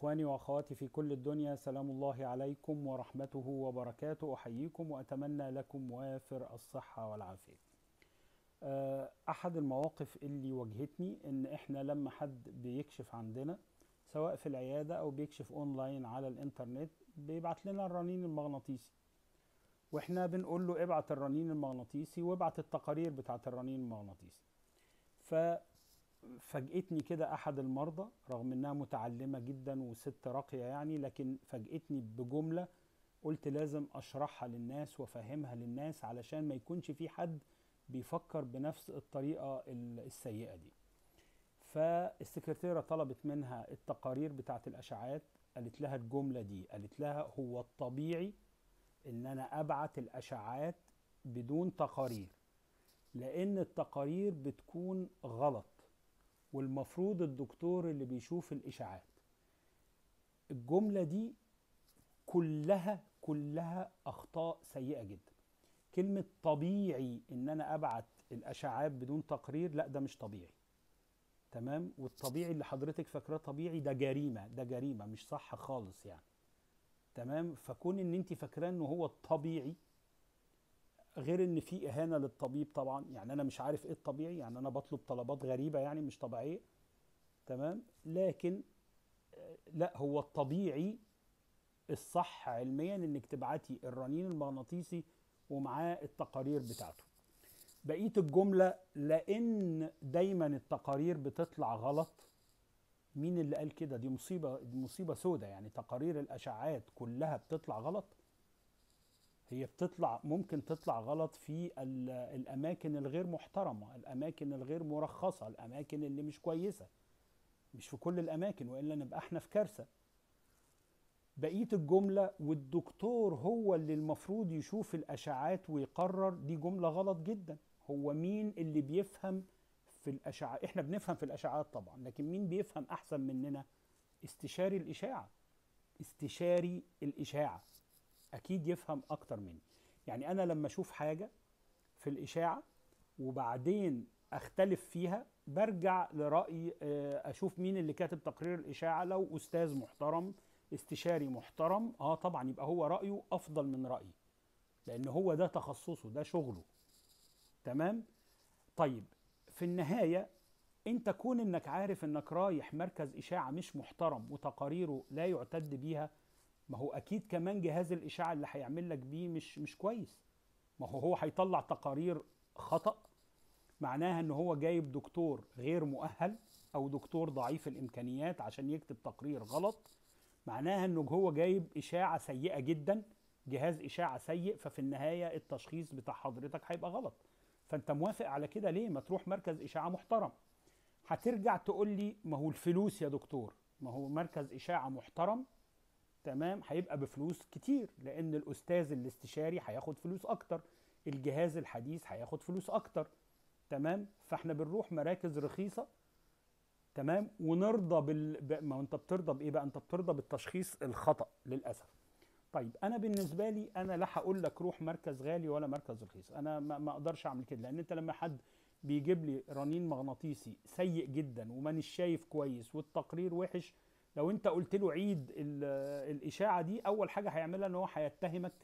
إخواني وأخواتي في كل الدنيا سلام الله عليكم ورحمته وبركاته أحييكم وأتمنى لكم وافر الصحة والعافية آه، أحد المواقف اللي واجهتني إن إحنا لما حد بيكشف عندنا سواء في العيادة أو بيكشف أونلاين على الإنترنت بيبعت لنا الرنين المغناطيسي وإحنا بنقول له ابعت الرنين المغناطيسي وابعت التقارير بتاعت الرنين المغناطيسي ف فاجئتني كده احد المرضى رغم انها متعلمه جدا وست راقيه يعني لكن فاجئتني بجمله قلت لازم اشرحها للناس وافهمها للناس علشان ما يكونش في حد بيفكر بنفس الطريقه السيئه دي فالسكرتيره طلبت منها التقارير بتاعت الاشعاعات قالت لها الجمله دي قالت لها هو الطبيعي ان انا ابعت الاشعاعات بدون تقارير لان التقارير بتكون غلط والمفروض الدكتور اللي بيشوف الاشاعات الجمله دي كلها كلها اخطاء سيئه جدا كلمه طبيعي ان انا ابعت الاشعاعات بدون تقرير لا ده مش طبيعي تمام والطبيعي اللي حضرتك فاكراه طبيعي ده جريمه ده جريمه مش صح خالص يعني تمام فكون ان انت فاكراه انه هو الطبيعي غير ان في اهانه للطبيب طبعا يعني انا مش عارف ايه الطبيعي يعني انا بطلب طلبات غريبه يعني مش طبيعيه تمام لكن لا هو الطبيعي الصح علميا انك تبعتي الرنين المغناطيسي ومعاه التقارير بتاعته بقيه الجمله لان دايما التقارير بتطلع غلط مين اللي قال كده دي مصيبه دي مصيبه سودة يعني تقارير الاشعاعات كلها بتطلع غلط هي بتطلع ممكن تطلع غلط في الاماكن الغير محترمه الاماكن الغير مرخصه الاماكن اللي مش كويسه مش في كل الاماكن والا نبقى احنا في كارثه بقيه الجمله والدكتور هو اللي المفروض يشوف الاشعاعات ويقرر دي جمله غلط جدا هو مين اللي بيفهم في الاشعه احنا بنفهم في الاشعاعات طبعا لكن مين بيفهم احسن مننا استشاري الاشاعه استشاري الاشاعه اكيد يفهم اكتر مني يعني انا لما اشوف حاجه في الاشاعه وبعدين اختلف فيها برجع لراي اشوف مين اللي كاتب تقرير الاشاعه لو استاذ محترم استشاري محترم اه طبعا يبقى هو رايه افضل من رايي لان هو ده تخصصه ده شغله تمام طيب في النهايه انت كون انك عارف انك رايح مركز اشاعه مش محترم وتقاريره لا يعتد بيها ما هو اكيد كمان جهاز الاشعه اللي هيعمل لك بيه مش مش كويس ما هو هو هيطلع تقارير خطا معناها ان هو جايب دكتور غير مؤهل او دكتور ضعيف الامكانيات عشان يكتب تقرير غلط معناها انه هو جايب اشاعه سيئه جدا جهاز اشاعه سيء ففي النهايه التشخيص بتاع حضرتك هيبقى غلط فانت موافق على كده ليه ما تروح مركز اشاعه محترم هترجع تقول لي ما هو الفلوس يا دكتور ما هو مركز اشاعه محترم تمام هيبقى بفلوس كتير لان الاستاذ الاستشاري هياخد فلوس اكتر الجهاز الحديث هياخد فلوس اكتر تمام فاحنا بنروح مراكز رخيصه تمام ونرضى بال ما انت بترضى بايه بقى انت بترضى بالتشخيص الخطا للاسف طيب انا بالنسبه لي انا لا هقول لك روح مركز غالي ولا مركز رخيص انا ما, ما اقدرش اعمل كده لان انت لما حد بيجيب لي رنين مغناطيسي سيء جدا ومانيش شايف كويس والتقرير وحش لو انت قلت له عيد الاشاعه دي اول حاجه هيعملها ان هو هيتهمك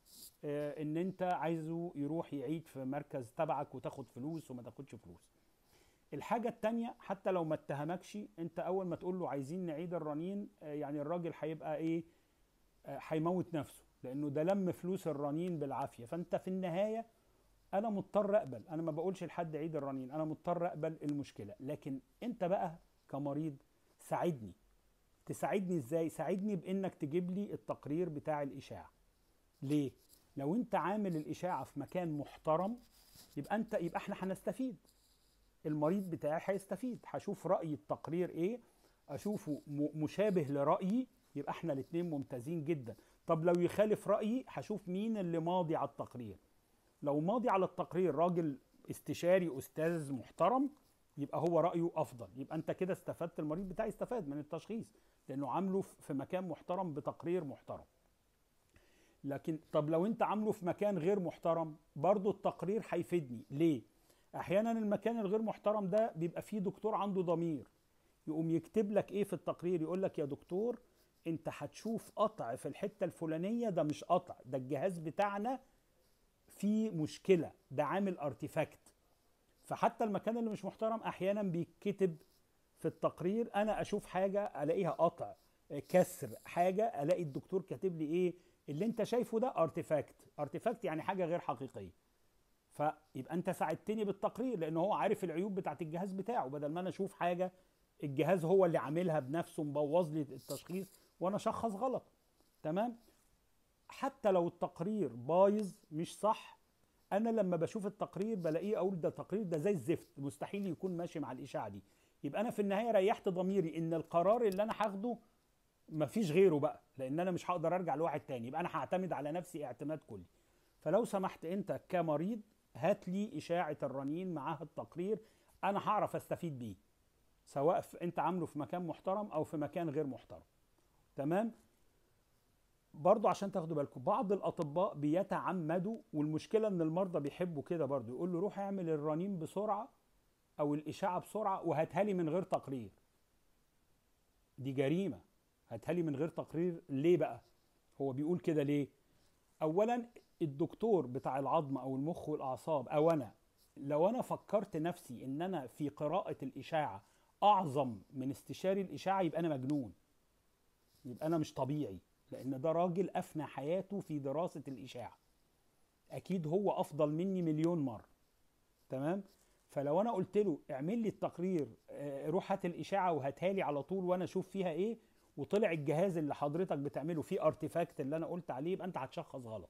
ان انت عايزه يروح يعيد في مركز تبعك وتاخد فلوس وما تاخدش فلوس الحاجه التانية حتى لو ما اتهمكش انت اول ما تقول له عايزين نعيد الرنين يعني الراجل هيبقى ايه هيموت نفسه لانه ده لم فلوس الرنين بالعافيه فانت في النهايه انا مضطر اقبل انا ما بقولش لحد عيد الرنين انا مضطر اقبل المشكله لكن انت بقى كمريض ساعدني تساعدني ازاي ساعدني بانك تجيب لي التقرير بتاع الاشاعه ليه لو انت عامل الاشاعه في مكان محترم يبقى انت يبقى احنا هنستفيد المريض بتاعي هيستفيد هشوف راي التقرير ايه اشوفه مشابه لرايي يبقى احنا الاثنين ممتازين جدا طب لو يخالف رايي هشوف مين اللي ماضي على التقرير لو ماضي على التقرير راجل استشاري استاذ محترم يبقى هو رايه افضل يبقى انت كده استفدت المريض بتاعي استفاد من التشخيص لانه عامله في مكان محترم بتقرير محترم لكن طب لو انت عامله في مكان غير محترم برضو التقرير هيفيدني ليه احيانا المكان الغير محترم ده بيبقى فيه دكتور عنده ضمير يقوم يكتب لك ايه في التقرير يقول لك يا دكتور انت هتشوف قطع في الحته الفلانيه ده مش قطع ده الجهاز بتاعنا فيه مشكله ده عامل ارتيفاكت فحتى المكان اللي مش محترم احيانا بيتكتب في التقرير انا اشوف حاجه الاقيها قطع كسر حاجه الاقي الدكتور كاتب لي ايه اللي انت شايفه ده ارتيفاكت ارتيفاكت يعني حاجه غير حقيقيه فيبقى انت ساعدتني بالتقرير لان هو عارف العيوب بتاعت الجهاز بتاعه بدل ما انا اشوف حاجه الجهاز هو اللي عاملها بنفسه مبوظ لي التشخيص وانا شخص غلط تمام حتى لو التقرير بايظ مش صح انا لما بشوف التقرير بلاقيه اقول ده تقرير ده زي الزفت مستحيل يكون ماشي مع الاشاعه دي يبقى انا في النهايه ريحت ضميري ان القرار اللي انا هاخده مفيش غيره بقى لان انا مش هقدر ارجع لواحد تاني يبقى انا هعتمد على نفسي اعتماد كلي فلو سمحت انت كمريض هات لي اشاعه الرنين معاها التقرير انا هعرف استفيد بيه سواء في انت عامله في مكان محترم او في مكان غير محترم تمام برضو عشان تاخدوا بالكم بعض الاطباء بيتعمدوا والمشكله ان المرضى بيحبوا كده برضو يقول له روح اعمل الرنين بسرعه او الاشاعه بسرعه وهاتها لي من غير تقرير دي جريمه هاتها لي من غير تقرير ليه بقى هو بيقول كده ليه اولا الدكتور بتاع العظم او المخ والاعصاب او انا لو انا فكرت نفسي ان انا في قراءه الاشاعه اعظم من استشاري الاشاعه يبقى انا مجنون يبقى انا مش طبيعي لان ده راجل افنى حياته في دراسه الاشاعه اكيد هو افضل مني مليون مره تمام فلو انا قلت له اعمل لي التقرير آه، روح هات الاشاعه وهاتها لي على طول وانا اشوف فيها ايه وطلع الجهاز اللي حضرتك بتعمله فيه ارتيفاكت اللي انا قلت عليه يبقى انت هتشخص غلط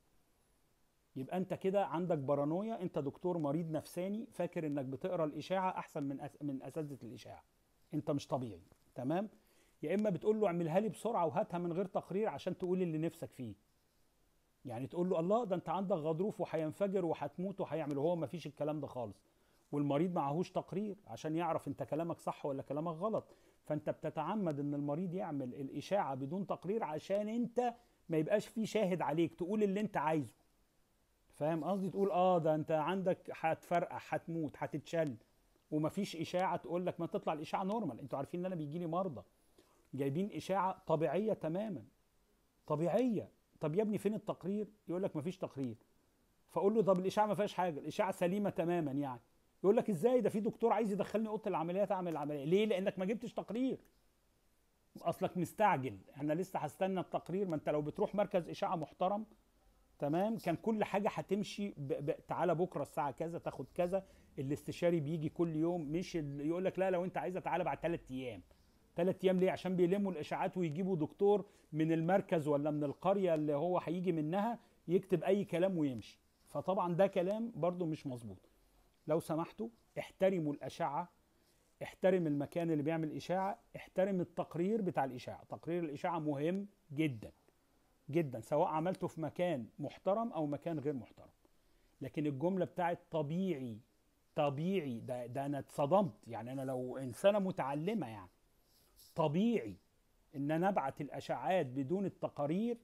يبقى انت كده عندك بارانويا انت دكتور مريض نفساني فاكر انك بتقرا الاشاعه احسن من أس... من اساتذه الاشاعه انت مش طبيعي تمام يا اما بتقول له اعملها لي بسرعه وهاتها من غير تقرير عشان تقول اللي نفسك فيه يعني تقول له الله ده انت عندك غضروف وهينفجر وهتموت وهيعمل وهو ما فيش الكلام ده خالص والمريض معهوش تقرير عشان يعرف انت كلامك صح ولا كلامك غلط فانت بتتعمد ان المريض يعمل الاشاعه بدون تقرير عشان انت ما يبقاش في شاهد عليك تقول اللي انت عايزه فاهم قصدي تقول اه ده انت عندك هتفرقع هتموت هتتشل ومفيش اشاعه تقول لك ما تطلع الاشاعه نورمال انتوا عارفين ان انا بيجي لي مرضى جايبين اشاعه طبيعيه تماما طبيعيه طب يا ابني فين التقرير يقول لك مفيش تقرير فاقول له طب الاشاعه ما فيهاش حاجه الاشاعه سليمه تماما يعني يقول لك ازاي ده في دكتور عايز يدخلني اوضه العمليات اعمل العمليه ليه لانك ما جبتش تقرير اصلك مستعجل انا لسه هستنى التقرير ما انت لو بتروح مركز اشاعه محترم تمام كان كل حاجه هتمشي ب... ب... تعالى بكره الساعه كذا تاخد كذا الاستشاري بيجي كل يوم مش ال... يقول لك لا لو انت عايزه تعالى بعد ثلاث ايام ثلاث ايام ليه عشان بيلموا الاشاعات ويجيبوا دكتور من المركز ولا من القريه اللي هو هيجي منها يكتب اي كلام ويمشي فطبعا ده كلام برضو مش مظبوط لو سمحتوا احترموا الاشعه احترم المكان اللي بيعمل اشاعه احترم التقرير بتاع الاشاعه تقرير الاشاعه مهم جدا جدا سواء عملته في مكان محترم او مكان غير محترم لكن الجمله بتاعت طبيعي طبيعي ده, ده انا اتصدمت يعني انا لو انسانه متعلمه يعني طبيعي ان انا ابعت الاشعاعات بدون التقارير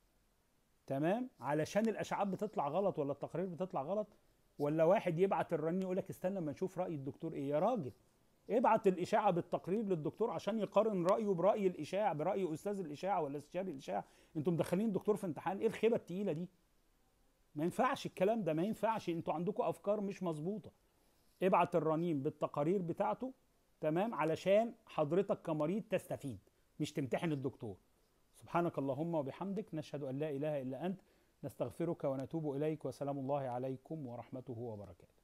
تمام علشان الاشعاعات بتطلع غلط ولا التقارير بتطلع غلط ولا واحد يبعت الرنين يقول لك استنى اما نشوف راي الدكتور ايه يا راجل ابعت الاشاعه بالتقرير للدكتور عشان يقارن رايه براي الاشاعه براي استاذ الاشاعه ولا استشاري الاشاعه انتوا مدخلين الدكتور في امتحان ايه الخيبه التقيله دي ما ينفعش الكلام ده ما ينفعش انتوا عندكم افكار مش مظبوطه ابعت الرنين بالتقارير بتاعته تمام علشان حضرتك كمريض تستفيد مش تمتحن الدكتور سبحانك اللهم وبحمدك نشهد ان لا اله الا انت نستغفرك ونتوب اليك وسلام الله عليكم ورحمته وبركاته